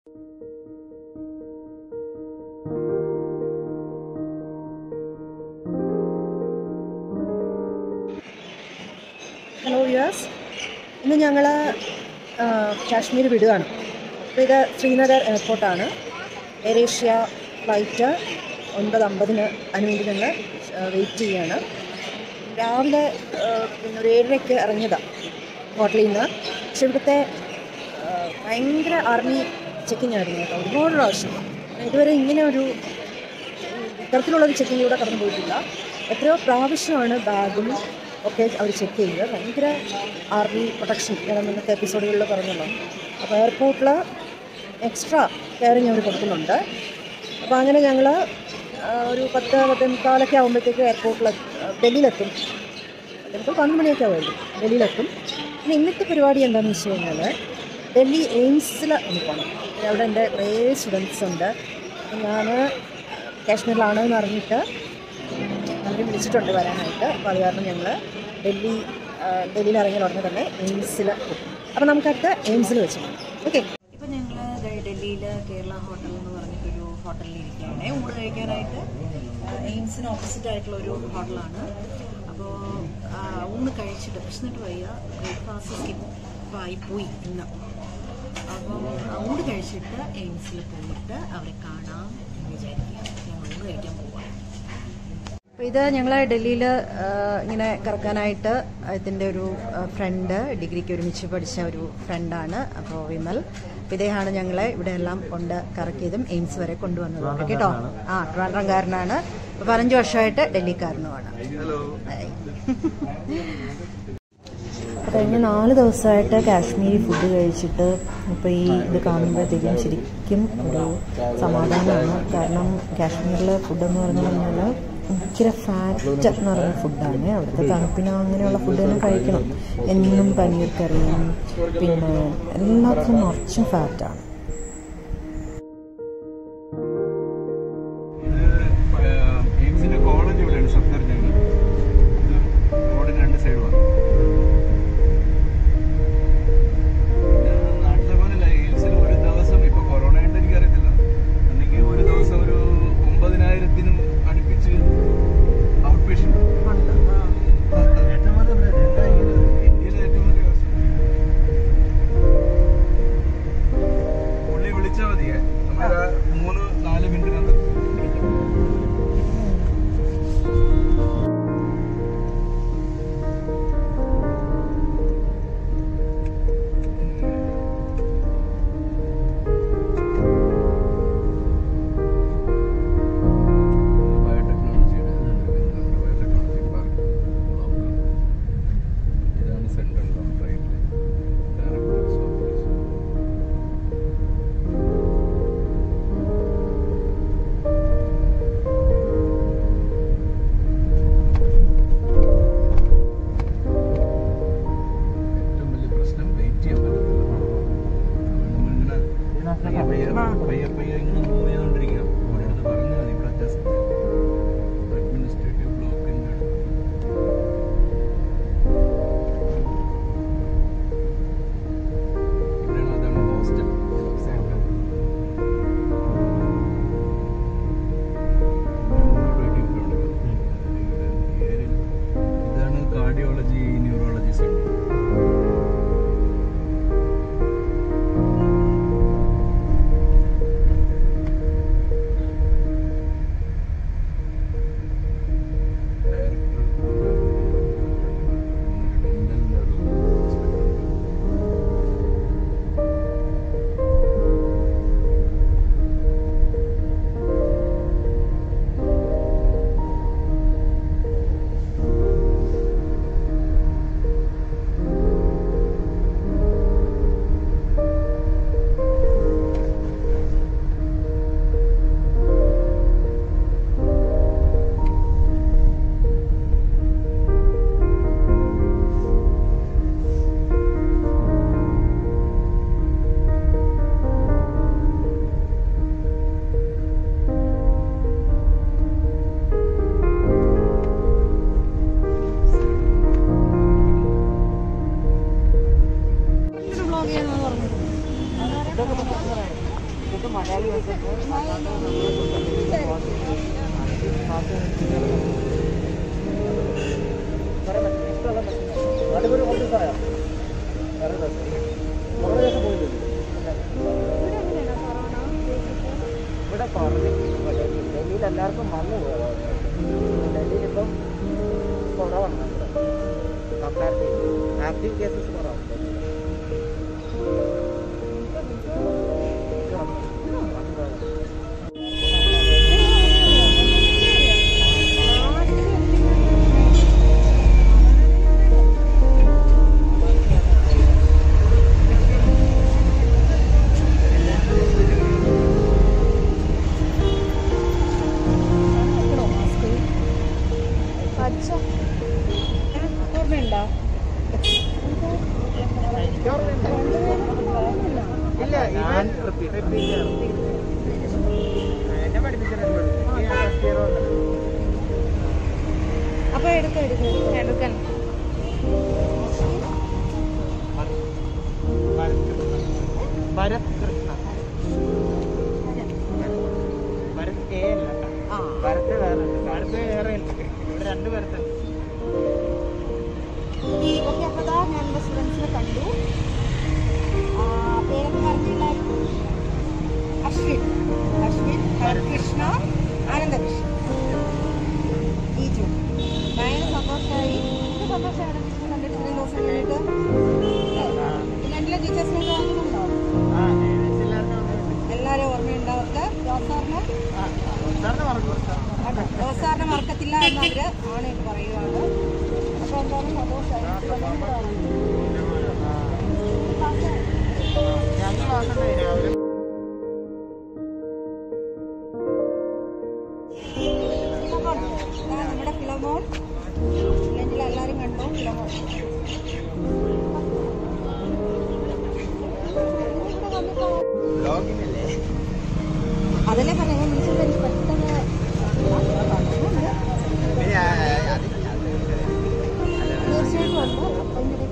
Hello yours ഇന്ന് ഞങ്ങൾ കാശ്മീർ വിടുകയാണ് അപ്പോൾ ഇത് ശ്രീനഗർ എയർപോർട്ടാണ് എയർ ഏഷ്യ ഫ്ലൈറ്റ് ഒൻപത് അമ്പതിന് അതിനുവേണ്ടി ഞങ്ങൾ വെയിറ്റ് ചെയ്യുകയാണ് രാവിലെ ആ, പിന്നെ ഒരു ഏഴരയ്ക്ക് ഇറങ്ങിയതാണ് ഹോട്ടലിൽ നിന്ന് പക്ഷെ ഇവിടുത്തെ ആ, ഭയങ്കര ആർമി ചെക്കിംഗ് ആയിരുന്നു കേട്ടോ ഒരുപാട് പ്രാവശ്യം ഇതുവരെ ഇങ്ങനെ ഒരു ഇത്തരത്തിലുള്ളൊരു ചെക്കിംഗ് ഇവിടെ കടന്നു പോയിട്ടില്ല എത്രയോ പ്രാവശ്യമാണ് ബാഗും ഒക്കെ അവർ ചെക്ക് ചെയ്തത് ഭയങ്കര ആർമി പ്രൊട്ടക്ഷൻ ഞാൻ മുന്നത്തെ എപ്പിസോഡുകളിൽ പറഞ്ഞല്ലോ അപ്പോൾ എയർപോർട്ടിൽ എക്സ്ട്രാ കെയറിങ് അവർ കൊടുക്കുന്നുണ്ട് അപ്പോൾ അങ്ങനെ ഞങ്ങൾ ഒരു പത്ത് പത്തേ മുക്കാലൊക്കെ ആകുമ്പോഴത്തേക്ക് എയർപോർട്ടിൽ ഡൽഹിയിലെത്തും ചിലപ്പോൾ പന്ത്രണ്ട് മണിയൊക്കെ ആവുമല്ലോ ഡൽഹിയിലെത്തും പിന്നെ ഇന്നത്തെ പരിപാടി എന്താണെന്ന് വെച്ച് കഴിഞ്ഞാൽ ഡൽഹി എയിംസിൽ ഒന്ന് പോകണം അവിടെ എൻ്റെ കുറേ സ്റ്റുഡൻസ് ഉണ്ട് ഞാൻ കാശ്മീരിലാണ് എന്ന് അറിഞ്ഞിട്ട് അവർ വിളിച്ചിട്ടുണ്ട് വരാനായിട്ട് അപ്പോൾ അത് കാരണം ഞങ്ങൾ ഡൽഹി ആ, ഡൽഹിയിൽ ഇറങ്ങിയ ഉടനെ തന്നെ എയിംസിൽ പോകും അപ്പോൾ നമുക്കടുത്ത് എയിംസിൽ വെച്ച് ഓക്കെ ഇപ്പോൾ ഞങ്ങൾ ഡൽഹിയിൽ കേരള ഹോട്ടൽ എന്ന് പറഞ്ഞിട്ടൊരു ഹോട്ടലിൽ ഇരിക്കുകയാണ് ഊണ് കഴിക്കാനായിട്ട് എയിംസിന് ഓപ്പോസിറ്റ് ആയിട്ടുള്ള ഒരു ഹോട്ടലാണ് അപ്പോൾ ഊണ് കഴിച്ചിട്ട് വിശന്നിട്ട് വയ്യ ബ്രേക്ക്ഫാസ്റ്റ് സ്കിപ്പായി പോയി ഇന്ന് അപ്പോൾ ഊണ് കഴിച്ചിട്ട് എയിംസിൽ പോയിട്ട് അവരെ കാണാം എന്ന് വിചാരിക്കുക ഞങ്ങൾ ഊണ് കഴിക്കാൻ പോവാം അപ്പോൾ ഇത് ഞങ്ങൾ ഡൽഹിയിൽ ഇങ്ങനെ കറക്കാനായിട്ട് ഇതിൻ്റെ ഒരു ഫ്രണ്ട് ഡിഗ്രിക്ക് ഒരുമിച്ച് പഠിച്ച ഒരു ഫ്രണ്ടാണ് അപ്പോൾ വിമൽ അപ്പോൾ ഇദ്ദേഹമാണ് ഞങ്ങളെ ഇവിടെ എല്ലാം കൊണ്ട് കറക്കിയതും എയിംസ് വരെ കൊണ്ടുവന്നതും കേട്ടോ ആ ട്രിവാൻഡ്രംകാരനാണ് അപ്പോൾ പതിനഞ്ച് വർഷമായിട്ട് ഡൽഹിക്കാരനുമാണ് ഹായ്. അപ്പോൾ കഴിഞ്ഞ നാല് ദിവസമായിട്ട് കാശ്മീരി ഫുഡ് കഴിച്ചിട്ട് ഇപ്പോൾ ഈ ഇത് കാണുമ്പോഴത്തേക്കും ശരിക്കും ഒരു സമാധാനമാണ് കാരണം കാശ്മീരിലെ ഫുഡ് എന്ന് പറഞ്ഞു കഴിഞ്ഞാൽ ഭയങ്കര ഫാറ്റ് എന്ന് പറയുന്ന ഫുഡാണ് അവിടുത്തെ തണുപ്പിന് അങ്ങനെയുള്ള ഫുഡ് തന്നെ കഴിക്കണം എന്നും പനീർ കറിയും പിന്നെ എല്ലാത്തിനും നിറച്ചും ഫാറ്റാണ് എയിംസിന്റെ കോളേജ് ഇവിടെയാണ് സഫ്ദർജംഗ് ഇത് റോഡിന് രണ്ട് സൈഡുമാണ് പിന്നെ നാട്ടിലെ പോലെയല്ല എയിംസിൽ ഒരു ദിവസം ഇപ്പൊ കൊറോണ ഉണ്ട് എനിക്കറിയത്തില്ല അല്ലെങ്കിൽ ഒരു ദിവസം ഒരു ഒമ്പതിനായിരത്തിനും അടുപ്പിച്ച് ഔട്ട് പേഷ്യന്റ് ഇന്ത്യയിലെ ഏറ്റവും വലിയ ഹോസ്പിറ്റൽ പുള്ളി വിളിച്ചാൽ മതിയേ നമുക്ക് മൂന്ന് നാല് മിനിറ്റിനകത്ത് വിളിക്കാം ബയോടെക്നോളജിയുടെ ബയോടെക്നോളജി പാർക്ക് ഇതാണ് സെൻട്രൽ റൈറ്റിൽ ഡയറക്ടേഴ്സ് ഓഫീസ് ഏറ്റവും വലിയ പ്രശ്നം വെയിറ്റ് ചെയ്യാൻ പറ്റത്തില്ല നമ്മളിങ്ങനെ പയ്യെ പയ്യെ പയ്യെ പയ്യെ ഇങ്ങനെ മൂവ് ചെയ്തുകൊണ്ടിരിക്കുക ഓരോരുത്തർ പറഞ്ഞു മതി ഇവിടെ ജസ്റ്റ് അഡ്മിനിസ്ട്രേറ്റീവ് ബ്ലോക്കിൻ്റെ ഇവിടെയാണ് അതാണ് ഹോസ്റ്റൽ ഇതാണ് കാർഡിയോളജി ന്യൂറോളജി സെന്റർ മലയാളി അടിപൊളി ഓഫീസായോ വേറെ രസം കുറേ ദിവസം പോയില്ലേ ഇവിടെ കുറഞ്ഞു ഡൽഹിയിൽ എല്ലാവർക്കും വന്നു ഡൽഹിയിൽ ഇപ്പം കുറവാണ് കമ്പയർ ചെയ്ത് ആക്റ്റീവ് കേസസ് കുറവാണ് ഓർമ്മയുണ്ടോ ഇല്ല ഞാൻ റിപ്പീറ്റ് എന്നെ പഠിപ്പിച്ചിട്ടുണ്ട് ഫസ്റ്റ് ഇയർ അപ്പൊ എടുക്കാം എടുക്കാം എടുക്കണം ഭരത് കൃഷ്ണ ഭരത് എ അല്ല ആ ഭരത് വേറെ ഭരത് വേറെ ഉണ്ട് ഇവിടെ രണ്ട് ഭരത്തുണ്ട് ഓക്കെ അപ്പോൾ ദാ ഞാൻ എൻ്റെ സ്റ്റുഡൻസിനെ കണ്ടു ആ, പേരൊക്കെ പറഞ്ഞില്ലായിരുന്നു അശ്വിൻ അശ്വിൻ ഹരകൃഷ്ണ ആനന്ദകൃഷ്ണ ഈജു ഭയങ്കര സന്തോഷമായി എനിക്ക് സന്തോഷമാണ് ടീച്ചറെ കണ്ടിട്ട് ഇത്രയും ദിവസം കഴിഞ്ഞിട്ട് പിന്നെ എൻ്റെ ടീച്ചേഴ്സിനൊക്കെ ഓർക്കുന്നുണ്ടോ ആ ഏകദേശം എല്ലാവർക്കും അറിയാം. എല്ലാവരും ഓർമ്മയുണ്ടവർക്ക് ജോസ് സാറിന് ആ, സാറിന് മറക്കും സാർ അതെ ജോസ് സാറിനെ മറക്കത്തില്ല എന്ന് അവർ ആണ് ഇത് പറയുകയാണ് അപ്പോൾ എന്തായാലും സന്തോഷമായി ഞാൻ ക്ലാസ് ഉണ്ടായി രാവിലെ ഇതാ നമ്മുടെ ഫിലമോൺ അല്ലെങ്കിൽ എല്ലാവരും കണ്ടോ ഫിലമോൺ ബ്ലോഗിനല്ലേ അതല്ലേ പറഞ്ഞു ഞാൻ വിളിച്ചത് എനിക്ക് പെട്ടെന്ന് പിന്നെ ആ, ആ, അത് തീർച്ചയായിട്ടും ഉണ്ട് അപ്പം ഇതിൻ്റെ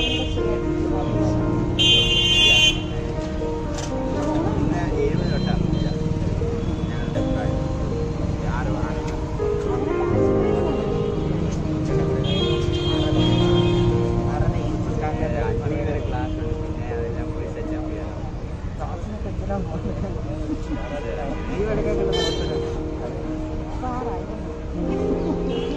പിന്നെ എഴുപത് തൊട്ടാണ് ഞങ്ങളുടെ പ്രായം. ആറ് ആറ് ആറര ഇൻസ്റ്റാഗ്രാമിൽ അഞ്ച് മണി വരെ ക്ലാസ് ഉണ്ട് പിന്നെ അതെല്ലാം പോയി സെറ്റപ്പ് ചെയ്യണം ക്ലാസ്സിനൊക്കെ എന്തിനാ പോകുന്നത് ലീവ് എടുക്കാൻ